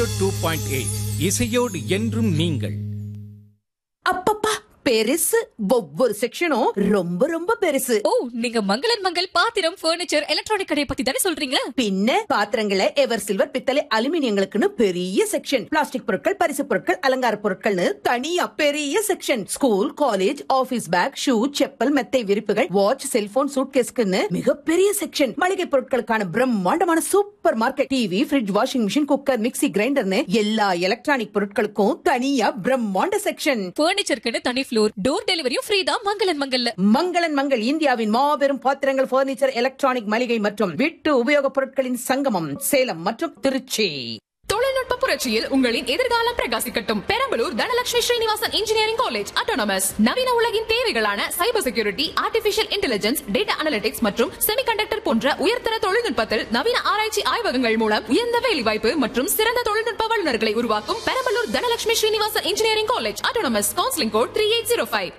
Zero two point eight இசையோடு என்றும் நீங்கள் அப்பப்பா பெருசு ஒவ்வொரு செக்ஷனும் ரொம்ப ரொம்ப பெருசு ஓ நீங்க மங்களன் மங்கள் பாத்திரம் பர்னிச்சர் எலக்ட்ரானிக் கடையை பத்தி தானே சொல்றீங்க பின்ன பாத்திரங்களை எவர் சில்வர் பித்தளை அலுமினியங்களுக்குன்னு பெரிய செக்ஷன் பிளாஸ்டிக் பொருட்கள் பரிசு பொருட்கள் அலங்கார பொருட்கள்னு தனியா பெரிய section school college office bag shoe chappal மெத்தை விரிப்புகள் வாட்ச் செல்போன் சூட்கேஸ்க்குன்னு மிகப்பெரிய செக்ஷன் மளிகை பொருட்களுக்கான பிரம்மாண்டமான super market TV fridge washing machine cooker mixie கிரைண்டர்னு எல்லா எலக்ட்ரானிக் பொருட்களுக்கும் தனியா பிரம்மாண்ட செக்ஷன் பர்னிச்சருக்குன்னு தனி ஃப்ளோர் டோர் டெலிவரியும் ஃப்ரீ தான் மங்களன் மங்கல்ல மங்களன் மங்கள் இந்தியாவின் மாபெரும் பாத்திரங்கள் பர்னிச்சர் எலக்ட்ரானிக் மளிகை மற்றும் வீட்டு உபயோகப் பொருட்களின் சங்கமம் சேலம் மற்றும் திருச்சி தொழில்நுட்ப புரட்சியில் உங்களின் எதிர்காலம் பிரகாசிக்கட்டும் Perambalur Dhanalakshmi Srinivasan engineering college autonomous நவீன உலகின் தேவைகளான cyber security artificial intelligence data analytics மற்றும் செமிகண்டக்டர் போன்ற உயர்தர தொழில்நுட்பத்தில் நவீன ஆராய்ச்சி ஆய்வகங்கள் மூலம் உயர்ந்த வேலைவாய்ப்பு மற்றும் சிறந்த தொழில்நுட்ப வல்லுநர்களை உருவாக்கும் Perambalur Dhanalakshmi Srinivasan engineering college autonomous counselling code three eight zero five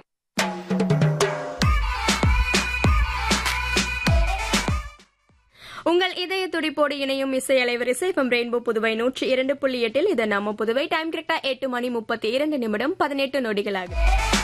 உங்கள் இதய துடிப்போடு இணையும் இசை அலைவரிசை இப்போ ரெயின்போ புதுவை நூற்றி இரண்டு புள்ளி எட்டில் இது நம்ம புதுவை டைம் கரெக்டா எட்டு மணி முப்பத்தி இரண்டு நிமிடம் பதினெட்டு நொடிகளாக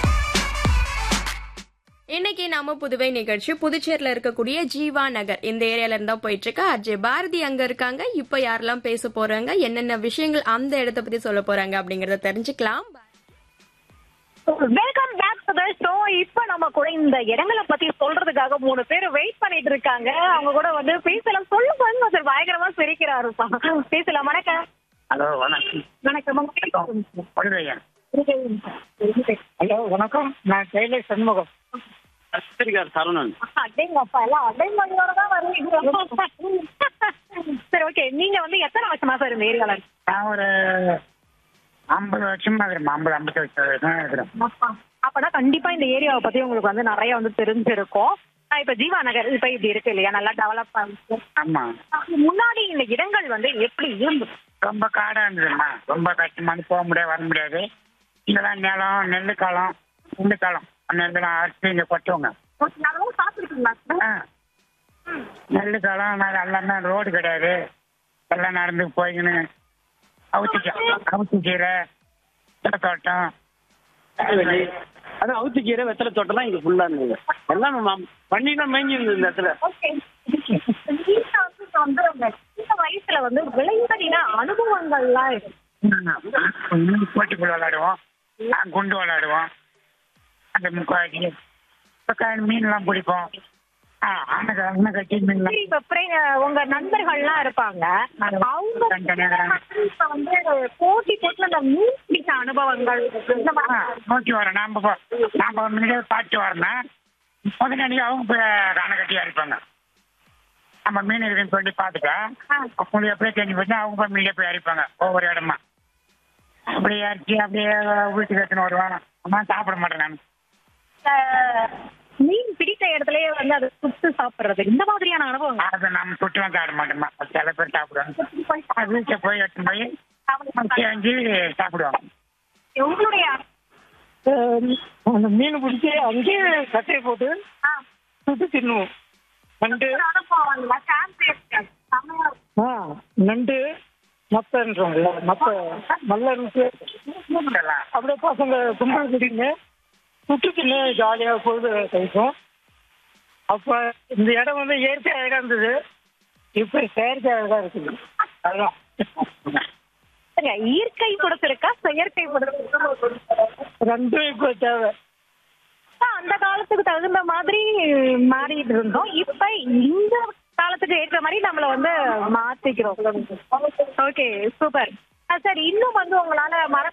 இன்னைக்கு நம்ம புதுவை நிகழ்ச்சி புதுச்சேரியில இருக்கக்கூடிய ஜீவா நகர் இந்த ஏரியால இருந்தா போயிட்டு இருக்கு அஜய் பாரதி அங்க இருக்காங்க இப்ப யாரெல்லாம் பேச போறாங்க என்னென்ன விஷயங்கள் அந்த இடத்த பத்தி சொல்ல போறாங்க அப்படிங்கறத தெரிஞ்சுக்கலாம் welcome back to the show இப்ப நம்ம கூட இந்த இடங்களை பத்தி சொல்றதுக்காக மூணு பேர் வெயிட் பண்ணிட்டு இருக்காங்க அவங்க கூட வந்து பேசலாம் சொல்லுங்க சார் பயங்கரமா சிரிக்கிறாருப்பா பேசலாம் வணக்கம் ஹலோ வணக்கம் வணக்கம் உங்க பேர் சொல்லுங்க. பழுதையன் ஹலோ வணக்கம் நான் கைலை சண்முகம் பத்திரிகார் சரவணன் அடேங்கப்பா எல்லாம் அடைமொழியோட தான் வருவீங்க சரி ஓகே நீங்க வந்து எத்தனை வருஷமா சார் இந்த ஏரியால நான் ஒரு ஐம்பது வருஷமா இருக்கிறேன் ஐம்பது ஐம்பத்தி வருஷம் இருக்கிறேன் அப்பனா கண்டிப்பா இந்த ஏரியாவை பத்தி உங்களுக்கு வந்து நிறைய வந்து தெரிஞ்சிருக்கும் ஆஹ் இப்ப ஜீவா நகர் இப்ப இப்படி இருக்கு இல்லையா நல்லா டெவலப் ஆகுது ஆமா முன்னாடி இந்த இடங்கள் வந்து எப்படி இருந்தது ரொம்ப காடா இருந்ததும்மா ரொம்ப கஷ்டமானு போக முடியாது வர முடியாது இங்கெல்லாம் நிலம் நெல்லு காலம் நெல்லு காலம் நெல்லாம் அரைச்சி இங்க கொட்டுவாங்க நாங்களும் சாப்பிட்டுருக்கீங்களா ஆ. நெல்லு காலம் நான் எல்லாமே ரோடு கிடையாது எல்லாம் நடந்து போய்க்கின்னு அவுத்தி அவுத்தி கீரை கீரை தோட்டம் அது அவுத்து கீரை வெத்தலை தோட்டம் தான் இங்க ஃபுல்லா இருந்தது எல்லாம் பண்ணிலாம் மேய்ஞ்சி இருந்தது இந்த இடத்துல ஓகே நீங்க வந்து இப்ப வந்து உங்க சின்ன வயசுல வந்து விளையாடின அனுபவங்கள்லாம் இருக்கு இன்னும் போட்டிக்குள்ள விளையாடுவோம் ஆ, குண்டு விளையாடுவோம் அந்த முக்காடி மீன்லாம் பிடிப்போம் ஆ அண்ணன் அண்ணன் கட்டி மீன்லாம் சரி, இப்ப pre- உங்க நண்பர்கள்லாம் இருப்பாங்க அவங்க வந்து இப்ப வந்து போட்டி போட்டு அந்த மீன் பிடிச்ச அனுபவங்கள் இந்த ஆ, மாதிரி நோக்கி வரோம் நாம போ- நாம முன்னாடியே பார்த்து வரணும் முதலாளி அவங்க போய் அணை கட்டி அடிப்பாங்க நம்ம மீன் இருக்குன்னு சொல்லி பார்த்துட்டா அவங்க எப்படியே தெரிஞ்சு போச்சு அவங்க போய் மீனே போய் அடிப்பாங்க ஒவ்வொரு இடமா அப்படியே அடிச்சு அப்படியே வீட்டுக்கு எடுத்துன்னு வருவான் அம்மா சாப்பிட மாட்டேன் நான் அஹ், மீன் பிடித்த இடத்துலயே வந்து அதை சுட்டு சாப்பிடுறது இந்த மாதிரியான அனுபவங்கள் அதை நம்ம சுட்டுலாம் சாப்பிட மாட்டோமா சில பேர் சாப்பிடுவாங்க அது வீட்டில் போய் எடுத்து போய் செஞ்சு சாப்பிடுவாங்க உங்களுடைய அந்த மீன் பிடிச்சி அங்கேயே சட்டையை போட்டு சுட்டு தின்னுவோம் நண்டு அனுபவம் ஃபேமிலி செமையா ஆ நண்டு மத்தன்றோம்ல மத்த நல்ல இருந்துச்சு அப்படியே பசங்க கும்பல் குடிங்க சுட்டு தின்னு ஜாலியாக பொழுது கழிக்கும் அப்போ இந்த இடம் வந்து இயற்கை அழகாக இருந்தது இப்போ செயற்கை அழகாக இருக்குது அதுதான் சரியா இயற்கை கொடுத்திருக்கா செயற்கை கொடுத்திருக்கா ரெண்டும் இப்போ தேவை அந்த காலத்துக்கு தகுந்த மாதிரி மாறிட்டு இருந்தோம் இப்ப இந்த காலத்துக்கு ஏற்ற மாதிரி நம்மள வந்து மாத்திக்கிறோம் ஓகே சூப்பர் சார் இன்னும் வந்து உங்களால மற